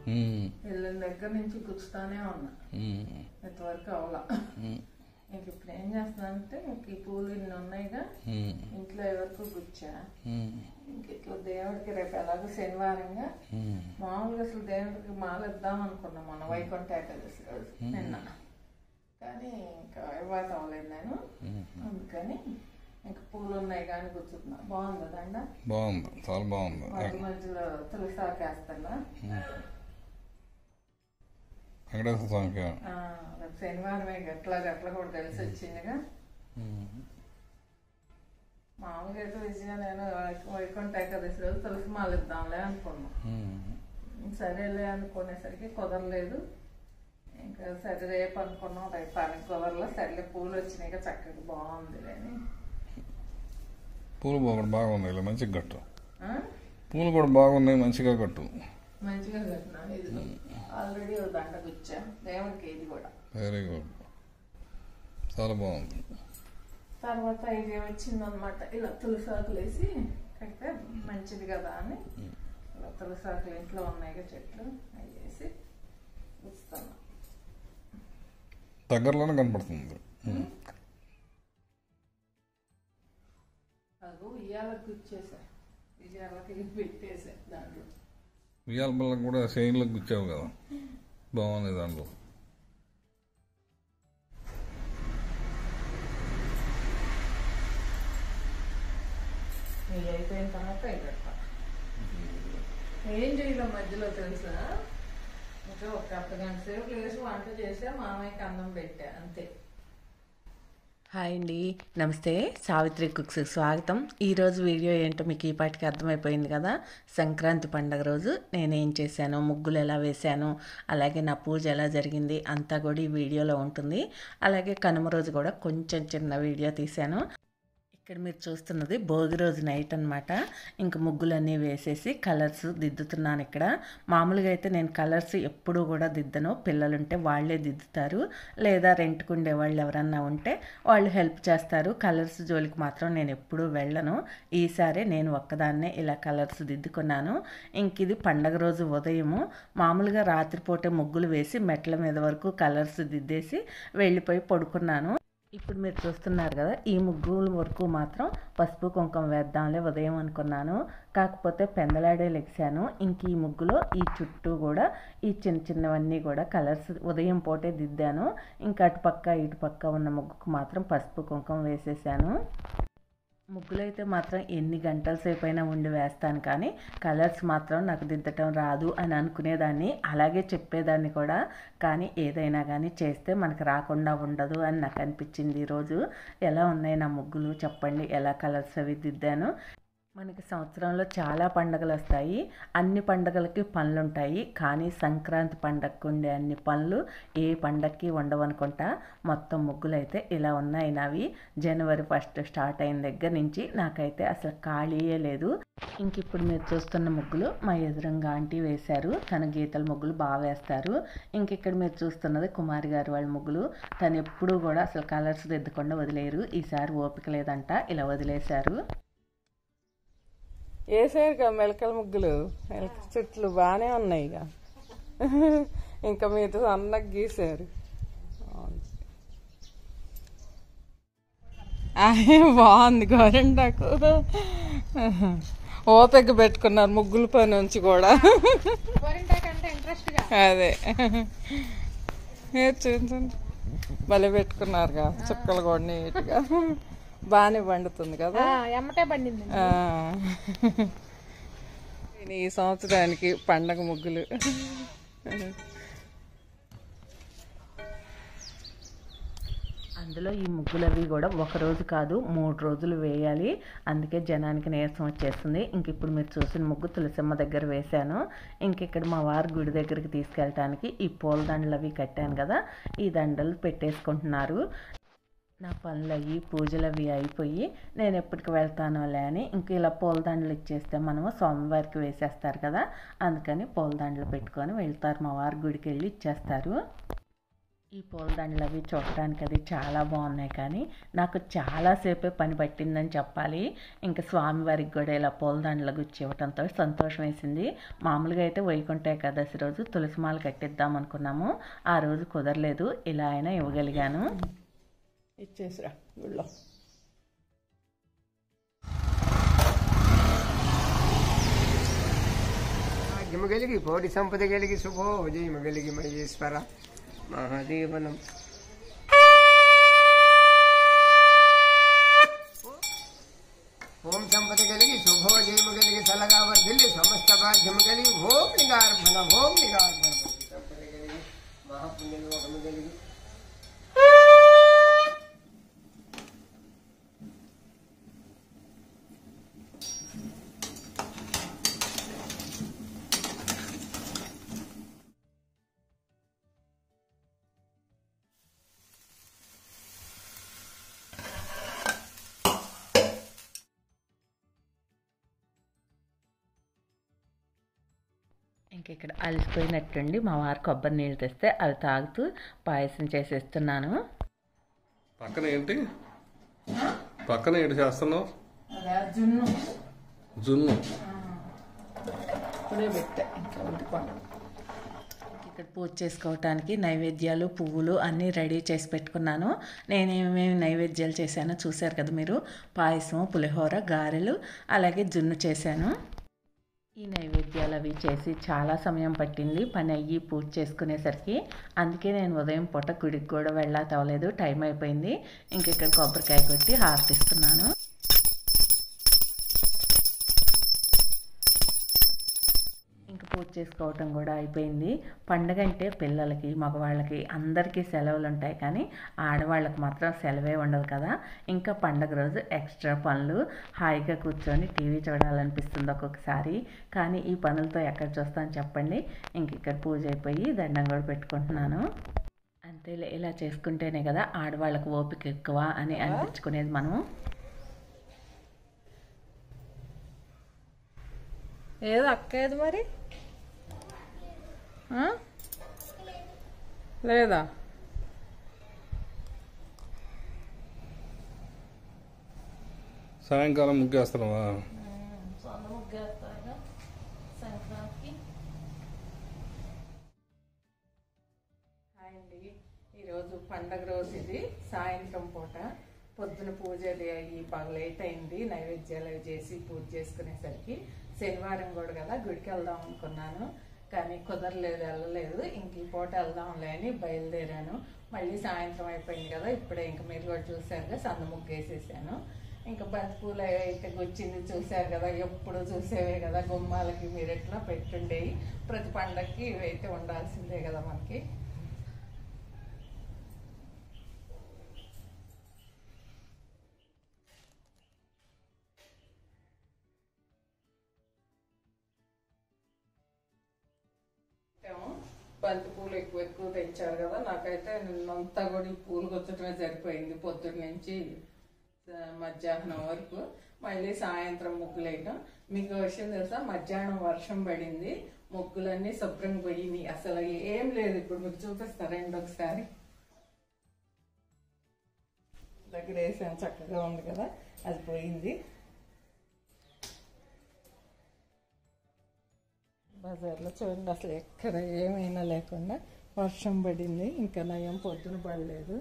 ఉమ్, వెళ్ళిన దగ్గర నుంచి గుచ్చుతానే ఉన్నా ఉమ్, ఇంతవరకు అవలా ఉమ్, ఇంక ఇప్పుడు ఏం చేస్తానంటే ఇంక ఈ పూలు ఇన్ని ఉన్నాయిగా ఉమ్, ఇంట్లో ఎవరికో గుచ్చా ఉమ్, ఇంక ఇట్లా దేవుడికి రేపు ఎలాగో శనివారంగా ఉమ్, మామూలుగా అసలు దేవుడికి మాల ఇద్దాం అనుకున్నాం మన వైకుంఠ ఏకాదశి రోజు నిన్న కానీ ఇంకా ఇవ్వాత అవ్వలేదు నేను ఉమ్. అందుకని ఇంకా పూలు ఉన్నాయి కానీ గుర్తున్నా బాగుంది దండ బాగుంది చాలా బాగుంది మధ్య మధ్యలో తులసాకు వేస్తున్నా వెంకటేశ్వర స్వామికి ఆ, రేపు శనివారమే గట్ల గట్ల కూడా తెలిసి వచ్చిందిగా ఉమ్, మామూలుగా అయితే విజయ నేను వై- వైకుంఠ ఏకాదశి రోజు తులసి మాల ఇద్దాంలే అనుకున్నాం ఉమ్, సరేలే అనుకునేసరికి కుదరలేదు ఇంకా సరే రేపు అనుకున్నాం రేపు పనికి కుదరలో సరేలే పూలు వచ్చినాయి చక్కగా బాగుంది అని పూలు కూడా బాగుంది ఇలా మంచిగా కట్టు ఆ? పూలు కూడా బాగున్నాయి మంచిగా కట్టు మంచిగా కట్టినాను ఇది ఆల్రెడీ ఓ దండ గుచ్చా దేవుడికి ఇది కూడా వెరీ గుడ్ చాలా బాగుంది తర్వాత ఇది వచ్చిందనమాట ఇలా తులసాకులు వేసి కడితే మంచిది కదా అని ఇలా తులసాకులు ఇంట్లో ఉన్నాయి చెట్లు అవి వేసి ఇస్తాను దగ్గరలోనే కనపడుతుంది ఉమ్, అది ఉయ్యాలకు గుచ్చేసా ఉయ్యాలకి పెట్టేసా దాంట్లో ఉయ్యాల పిల్లలకు కూడా చైన్లకు గుచ్చావు కదా బాగుంది దాంట్లో ఇది అయిపోయిన తర్వాత ఇవి పెడతా ఏం చేయడం మధ్యలో తెలుసా ఇంకా ఒక అర్ధ గంట సేపు లేచి వంట చేసా మామయ్యకి అన్నం పెట్టా అంతే హాయ్ అండి నమస్తే సావిత్రి కుక్స్ స్వాగతం ఈరోజు వీడియో ఏంటో మీకు ఈ పాటికి అర్థమైపోయింది కదా సంక్రాంతి పండగ రోజు నేను ఏం చేశాను ముగ్గులు ఎలా వేశాను అలాగే నా పూజ ఎలా జరిగింది అంతా కూడా ఈ వీడియోలో ఉంటుంది అలాగే కనుమ రోజు కూడా కొంచెం చిన్న వీడియో తీశాను ఇక్కడ మీరు చూస్తున్నది భోగి రోజు నైట్ అనమాట ఇంక ముగ్గులన్నీ వేసేసి కలర్స్ దిద్దుతున్నాను ఇక్కడ మామూలుగా అయితే నేను కలర్స్ ఎప్పుడూ కూడా దిద్దను పిల్లలుంటే వాళ్ళే దిద్దుతారు లేదా రెంట్కుండే వాళ్ళు ఎవరన్నా ఉంటే వాళ్ళు హెల్ప్ చేస్తారు కలర్స్ జోలికి మాత్రం నేను ఎప్పుడూ వెళ్ళను ఈసారి నేను ఒక్కదాన్నే ఇలా కలర్స్ దిద్దుకున్నాను ఇంక ఇది పండగ రోజు ఉదయము మామూలుగా రాత్రిపూట ముగ్గులు వేసి మెట్ల మీద వరకు కలర్స్ దిద్దేసి వెళ్ళిపోయి పడుకున్నాను ఇప్పుడు మీరు చూస్తున్నారు కదా ఈ ముగ్గుల వరకు మాత్రం పసుపు కుంకుమ వేద్దాంలే ఉదయం అనుకున్నాను కాకపోతే పెందలాడే లెగిశాను ఇంక ఈ ముగ్గులో ఈ చుట్టూ కూడా ఈ చిన్న చిన్నవన్నీ కూడా కలర్స్ ఉదయం పూటే దిద్దాను ఇంకా అటుపక్క ఇటుపక్క ఉన్న ముగ్గుకు మాత్రం పసుపు కుంకుమ వేసేసాను ముగ్గులైతే మాత్రం ఎన్ని గంటల సేపు అయినా ఉండి వేస్తాను కానీ కలర్స్ మాత్రం నాకు దిద్దటం రాదు అని అనుకునేదాన్ని అలాగే చెప్పేదాన్ని కూడా కానీ ఏదైనా కానీ చేస్తే మనకు రాకుండా ఉండదు అని నాకు అనిపించింది ఈరోజు ఎలా ఉన్నాయి నా ముగ్గులు చెప్పండి ఎలా కలర్స్ అవి దిద్దాను మనకి సంవత్సరంలో చాలా పండుగలు వస్తాయి అన్ని పండుగలకి పనులు ఉంటాయి కానీ సంక్రాంతి పండగకు ఉండే అన్ని పనులు ఏ పండగకి ఉండవనుకుంటా మొత్తం ముగ్గులు అయితే ఇలా ఉన్నాయి నావి జనవరి ఫస్ట్ స్టార్ట్ అయిన దగ్గర నుంచి నాకైతే అసలు ఖాళీయే లేదు ఇంక ఇప్పుడు మీరు చూస్తున్న ముగ్గులు మా ఎదురంగా ఆంటీ వేశారు తన గీతల ముగ్గులు బాగా వేస్తారు ఇంక ఇక్కడ మీరు చూస్తున్నది కుమారి గారు వాళ్ళ ముగ్గులు తను ఎప్పుడూ కూడా అసలు కలర్స్ దిద్దకుండా వదిలేరు ఈసారి ఓపిక లేదంట ఇలా వదిలేశారు వేసారు కదా మెలకల ముగ్గులు మెలక చుట్లు బాగానే ఉన్నాయి ఇక ఇంకా మీతో సన్నగా గీసారు బాగుంది గోరెండాకు ఓపెక పెట్టుకున్నారు ముగ్గుల పని నుంచి కూడా అదే ఏ చూడండి భలే పెట్టుకున్నారుగా చుక్కలు కూడా నీట్గా బాగానే పండుతుంది కదా ఎమ్మటే పండింది ఆ. ఈ సంవత్సరానికి పండగ ముగ్గులు అందులో ఈ ముగ్గులు అవి కూడా ఒక రోజు కాదు మూడు రోజులు వేయాలి అందుకే జనానికి నీరసం వచ్చేస్తుంది ఇంక ఇప్పుడు మీరు చూసిన ముగ్గు తులసమ్మ దగ్గర వేశాను ఇంక ఇక్కడ మా వారి గుడి దగ్గరికి తీసుకెళ్ళటానికి ఈ పూల దండలు అవి కట్టాను కదా ఈ దండలు పెట్టేసుకుంటున్నారు నా పనులు అయ్యి పూజలు అవి అయిపోయి నేను ఎప్పటికి వెళ్తానోలే అని ఇంక ఇలా పూలదండలు ఇచ్చేస్తే మనము స్వామివారికి వేసేస్తారు కదా అందుకని పూలదండలు పెట్టుకొని వెళ్తారు మా వారి గుడికి వెళ్ళి ఇచ్చేస్తారు ఈ పూలదండలు అవి చూడటానికి అది చాలా బాగున్నాయి కానీ నాకు చాలాసేపే పని పట్టిందని చెప్పాలి ఇంకా స్వామివారికి కూడా ఇలా పూలదండలు గుచ్చి ఇవ్వటంతో సంతోషం వేసింది మామూలుగా అయితే వైకుంఠ ఏకాదశి రోజు తులసిమాల కట్టిద్దాం అనుకున్నాము ఆ రోజు కుదరలేదు ఇలా అయినా ఇవ్వగలిగాను ఇచ్చేసిరా గుళ్ళో భాగ్యము కలిగి కోటి సంపద కలిగి శుభోజయము కలిగి మహేశ్వర మహాదేవనం ఓం సంపద కలిగి శుభోజయము కలిగి సలగా వర్ధిల్లి సమస్త భాగ్యము కలిగి ఓం నిగార్భణ ఓం నిగార్భణ సంపద కలిగి మహాపుణ్యలోకము కలిగి ఇంక ఇక్కడ అలసిపోయినట్టుండి మా వారు కొబ్బరి నీళ్ళు తెస్తే అవి తాగుతూ పాయసం చేసేస్తున్నాను పక్కన ఏంటి పక్కన ఏంటి చేస్తున్నావు అదే జున్ను జున్ను ఇప్పుడే పెట్టా ఇంకా వండుకోండి ఇక్కడ పూజ చేసుకోవటానికి నైవేద్యాలు పువ్వులు అన్నీ రెడీ చేసి పెట్టుకున్నాను నేను ఏమేమి నైవేద్యాలు చేశానో చూశారు కదా మీరు పాయసం పులిహోర గారెలు అలాగే జున్ను చేశాను ఈ నైవేద్యాలు అవి చేసి చాలా సమయం పట్టింది పని అయ్యి పూజ చేసుకునేసరికి అందుకే నేను ఉదయం పూట గుడికి కూడా వెళ్ళా తవ్వలేదు టైం అయిపోయింది ఇంక ఇక్కడ కొబ్బరికాయ కొట్టి హారతిస్తున్నాను ఇంక పూజ చేసుకోవటం కూడా అయిపోయింది పండగ అంటే పిల్లలకి మగవాళ్ళకి అందరికీ సెలవులు ఉంటాయి కానీ ఆడవాళ్ళకి మాత్రం సెలవే ఉండదు కదా ఇంకా పండగ రోజు ఎక్స్ట్రా పనులు హాయిగా కూర్చొని టీవీ చూడాలనిపిస్తుంది ఒక్కొక్కసారి కానీ ఈ పనులతో ఎక్కడ చూస్తాను చెప్పండి ఇంక ఇక్కడ పూజ అయిపోయి దండం కూడా పెట్టుకుంటున్నాను అంతేలే ఇలా చేసుకుంటేనే కదా ఆడవాళ్ళకి ఓపిక ఎక్కువ అని అనిపించుకునేది మనం ఏది అక్క ఏది మరి ఆ? లేదా సాయంకాలం ముగ్గేస్తున్నావా సొంత ముగ్గేస్తాగా సంక్రాంతికి హాయ్ అండి ఈరోజు పండగ రోజు ఇది సాయంత్రం పూట పొద్దున పూజలు అయ్యి బాగా లేట్ అయింది నైవేద్యాలు అవి చేసి పూజ చేసుకునేసరికి శనివారం కూడా కదా గుడికి వెళ్దాం అనుకున్నాను కానీ కుదరలేదు వెళ్ళలేదు ఇంక ఈ పూట వెళ్దాంలే అని బయలుదేరాను మళ్ళీ సాయంత్రం అయిపోయింది కదా ఇప్పుడే ఇంక మీరు కూడా చూసారుగా సంద ముగ్గు వేసేసాను ఇంకా బంతిపూలు అయితే గుచ్చింది చూశారు కదా ఎప్పుడు చూసేవే కదా గుమ్మాలకి మీరు ఎట్లా పెట్టుండేవి ప్రతి పండగకి ఇవైతే ఉండాల్సిందే కదా మనకి ఏమో బంతి పూలు ఎక్కువ ఎక్కువ తెచ్చారు కదా నాకైతే నిన్నంతా కూడా ఈ పూలు గుచ్చటమే సరిపోయింది పొద్దున్న నుంచి ఆ, మధ్యాహ్నం వరకు మళ్ళీ సాయంత్రం ముగ్గులు వేయటం మీకు విషయం తెలుసా మధ్యాహ్నం వర్షం పడింది ముగ్గులన్నీ శుభ్రంగా పోయినాయి అసలు ఏం లేదు ఇప్పుడు మీకు చూపిస్తారండి ఒకసారి దగ్గర వేసాను చక్కగా ఉంది కదా అది పోయింది బజార్లో చూడండి అసలు ఎక్కడ ఏమైనా లేకుండా వర్షం పడింది ఇంకా నయం పొద్దున పడలేదు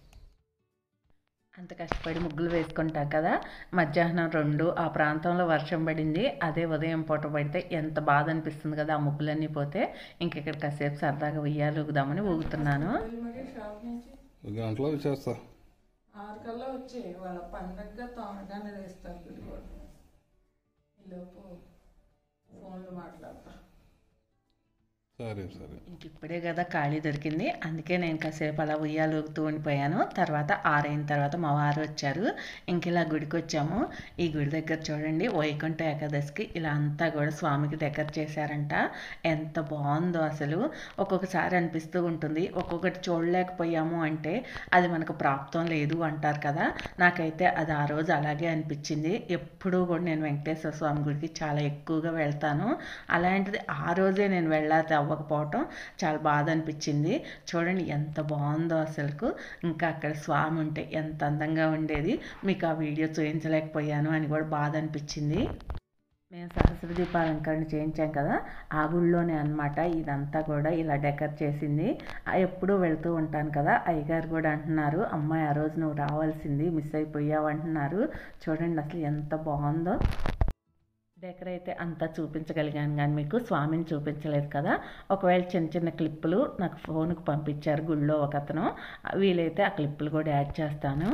అంత కష్టపడి ముగ్గులు వేసుకుంటాం కదా మధ్యాహ్నం రెండు ఆ ప్రాంతంలో వర్షం పడింది అదే ఉదయం పూట పడితే ఎంత బాధ అనిపిస్తుంది కదా ఆ ముగ్గులన్నీ పోతే ఇంకెక్కడ కాసేపు సరదాగా ఉయ్యాలు ఊగుదామని ఊగుతున్నాను మరి షాప్ నుంచి ఒక గంటలో చేస్తా ఆరు కల్లా వచ్చి వాళ్ళ పండగగా తొందరగానే వేస్తారు వీళ్ళు కూడా ఈలోపు ఫోన్లు మాట్లాడతా సరే సరే ఇంక ఇప్పుడే కదా ఖాళీ దొరికింది అందుకే నేను కాసేపు అలా ఉయ్యాలు ఊగుతూ ఉండిపోయాను తర్వాత ఆరైన తర్వాత మా వారు వచ్చారు ఇంక ఇలా గుడికి వచ్చాము ఈ గుడి దగ్గర చూడండి వైకుంఠ ఏకాదశికి ఇలా అంతా కూడా స్వామికి దగ్గర చేశారంట ఎంత బాగుందో అసలు ఒక్కొక్కసారి అనిపిస్తూ ఉంటుంది ఒక్కొక్కటి చూడలేకపోయాము అంటే అది మనకు ప్రాప్తం లేదు అంటారు కదా నాకైతే అది ఆ రోజు అలాగే అనిపించింది ఎప్పుడూ కూడా నేను వెంకటేశ్వర స్వామి గుడికి చాలా ఎక్కువగా వెళ్తాను అలాంటిది ఆ రోజే నేను వెళ్ళాలి అవ్వకపోవటం చాలా బాధ అనిపించింది చూడండి ఎంత బాగుందో అసలుకు ఇంకా అక్కడ స్వామి ఉంటే ఎంత అందంగా ఉండేది మీకు ఆ వీడియో చూపించలేకపోయాను అని కూడా బాధ అనిపించింది మేము సహస్ర దీపాలంకరణ చేయించాం కదా ఆ గుళ్ళోనే అనమాట ఇదంతా కూడా ఇలా డెకర్ చేసింది ఆ ఎప్పుడూ వెళ్తూ ఉంటాను కదా అయ్యగారు కూడా అంటున్నారు అమ్మాయి ఆ రోజు నువ్వు రావాల్సింది మిస్ అయిపోయావు అంటున్నారు చూడండి అసలు ఎంత బాగుందో డెకర్ అయితే అంతా చూపించగలిగాను కానీ మీకు స్వామిని చూపించలేదు కదా ఒకవేళ చిన్న చిన్న క్లిప్పులు నాకు ఫోన్కి పంపించారు గుళ్ళో ఒక అతను వీలైతే ఆ క్లిప్పులు కూడా యాడ్ చేస్తాను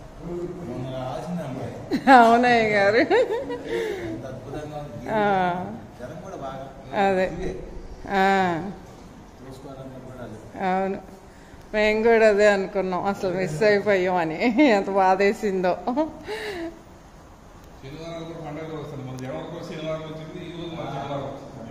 అవునయ్య గారు ఆ, అదే ఆ, అవును మేము కూడా అదే అనుకున్నాం అసలు మిస్ అయిపోయాం అని ఎంత బాధేసిందో శనివారం కూడా పండగ వస్తుంది మన జనవరి కూడా శనివారం వచ్చింది ఈ రోజు మన శనివారం వచ్చింది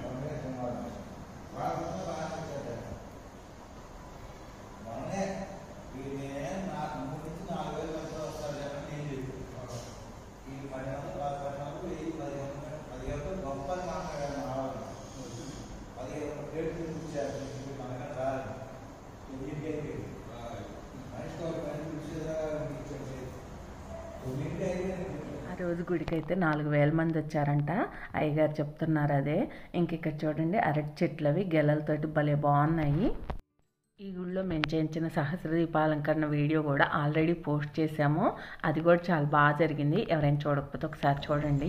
ఆ రోజు గుడికి అయితే నాలుగు వేల మంది వచ్చారంట అయ్యగారు చెప్తున్నారు అదే ఇంక ఇక్కడ చూడండి అరటి చెట్లు అవి గెలలతోటి భలే బాగున్నాయి ఈ గుడిలో మేము చేయించిన సహస్ర దీపాలంకరణ వీడియో కూడా ఆల్రెడీ పోస్ట్ చేశాము అది కూడా చాలా బాగా జరిగింది ఎవరైనా చూడకపోతే ఒకసారి చూడండి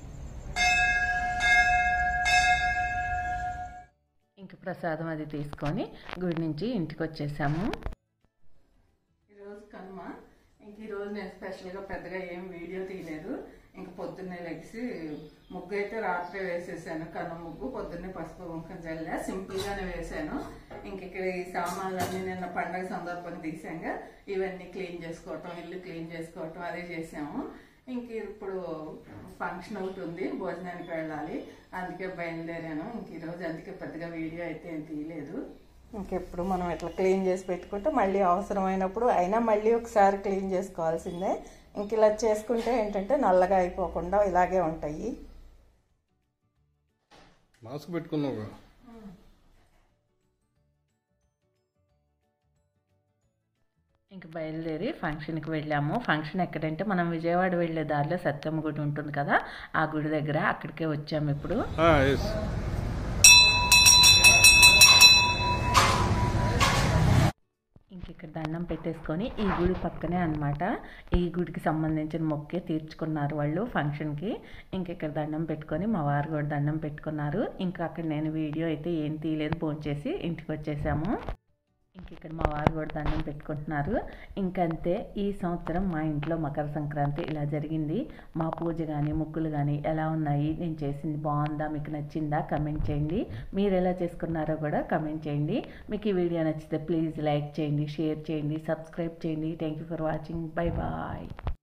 ఇంక ప్రసాదం అది తీసుకొని గుడి నుంచి ఇంటికి వచ్చేసాము ఈరోజు కనుమ ఇంక ఈరోజు నేను స్పెషల్గా పెద్దగా ఏం వీడియో తీయలేదు ఇంక పొద్దున్నే లెగిసి ముగ్గు అయితే రాత్రే వేసేసాను కనుమ ముగ్గు పొద్దున్నే పసుపు కుంకుమ జల్లే సింపుల్గానే వేసాను ఇంక ఇక్కడ ఈ సామాన్లన్నీ నిన్న పండగ సందర్భంగా తీసాక ఇవన్నీ క్లీన్ చేసుకోవటం ఇల్లు క్లీన్ చేసుకోవటం అదే చేసాము ఇంక ఇప్పుడు ఫంక్షన్ ఒకటి ఉంది భోజనానికి వెళ్ళాలి అందుకే బయలుదేరాను ఇంక ఈరోజు అందుకే పెద్దగా వీడియో అయితే ఏం తీయలేదు ఇంకెప్పుడు మనం ఇట్లా క్లీన్ చేసి పెట్టుకుంటే మళ్ళీ అవసరమైనప్పుడు అయినా మళ్ళీ ఒకసారి క్లీన్ చేసుకోవాల్సిందే ఇంక ఇలా చేసుకుంటే ఏంటంటే నల్లగా అయిపోకుండా ఇలాగే ఉంటాయి మాస్క్ పెట్టుకున్నావు కదా. ఇంక బయలుదేరి ఫంక్షన్కి వెళ్ళాము ఫంక్షన్ ఎక్కడంటే మనం విజయవాడ వెళ్ళే దారిలో సత్యమ్మ గుడి ఉంటుంది కదా ఆ గుడి దగ్గర అక్కడికే వచ్చాము ఇప్పుడు ఆ, ఎస్ ఇంక ఇక్కడ దండం పెట్టేసుకొని ఈ గుడి పక్కనే అన్నమాట ఈ గుడికి సంబంధించిన మొక్కే తీర్చుకున్నారు వాళ్ళు ఫంక్షన్కి ఇంక ఇక్కడ దండం పెట్టుకొని మా వారు కూడా దండం పెట్టుకున్నారు ఇంకా అక్కడ నేను వీడియో అయితే ఏం తీయలేదు భోంచేసి ఇంటికి వచ్చేసాము ఇంక ఇక్కడ మా వారు కూడా దండం పెట్టుకుంటున్నారు ఇంకంతే ఈ సంవత్సరం మా ఇంట్లో మకర సంక్రాంతి ఇలా జరిగింది మా పూజ కానీ ముగ్గులు కానీ ఎలా ఉన్నాయి నేను చేసింది బాగుందా మీకు నచ్చిందా కమెంట్ చేయండి మీరు ఎలా చేసుకున్నారో కూడా కమెంట్ చేయండి మీకు ఈ వీడియో నచ్చితే ప్లీజ్ లైక్ చేయండి షేర్ చేయండి సబ్స్క్రైబ్ చేయండి thank you for watching bye bye